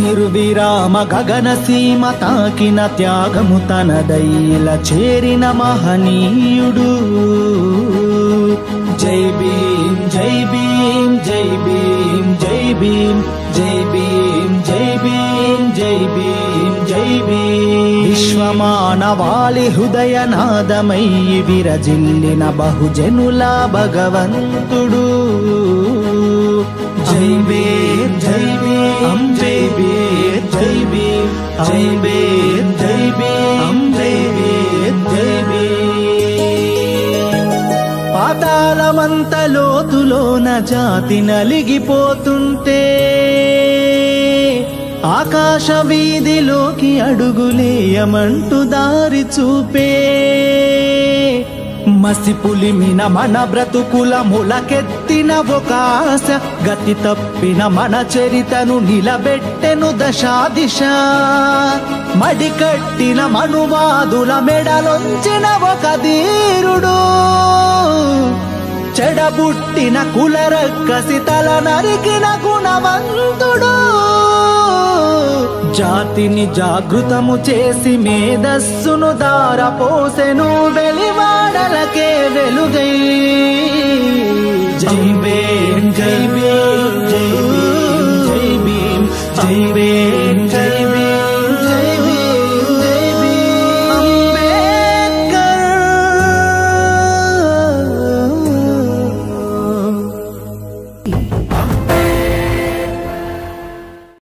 నిర్విరామ గగన సీమ తాకిన త్యాగము తనదైల చేరిన మహనీయుడు జై భీం జై భీం జై భీం జై భీం జై భీం జై భీం జై భీం జై భీం విశ్వమానవాళి హృదయనాదమై విరజిల్లిన బహుజనుల భగవంతుడు జై భీం జై భీం జై భీం జై భీం జై భీం జై భీం జై భీం జై భీం పాతాళమంత లోతులోన జాతి నలిగిపోతుంటే ఆకాశ వీధిలోకి అడుగులేయమంటూ దారి చూపే మసి పులిమిన మన బ్రతుకుల ములకెత్తిన ఒక ఆశ గతి తప్పిన మన చరితను నిలబెట్టెను దశా దిశ మడికట్టిన మనువాదుల మెడలొంచిన ఒక ధీరుడు చెడబుట్టిన కులరక్కసి తల నరికిన గుణవంతుడు జాతిని జాగృతము చేసి మేధస్సును దారపోసెను వెలివాడలకే వెలుగై జై భీం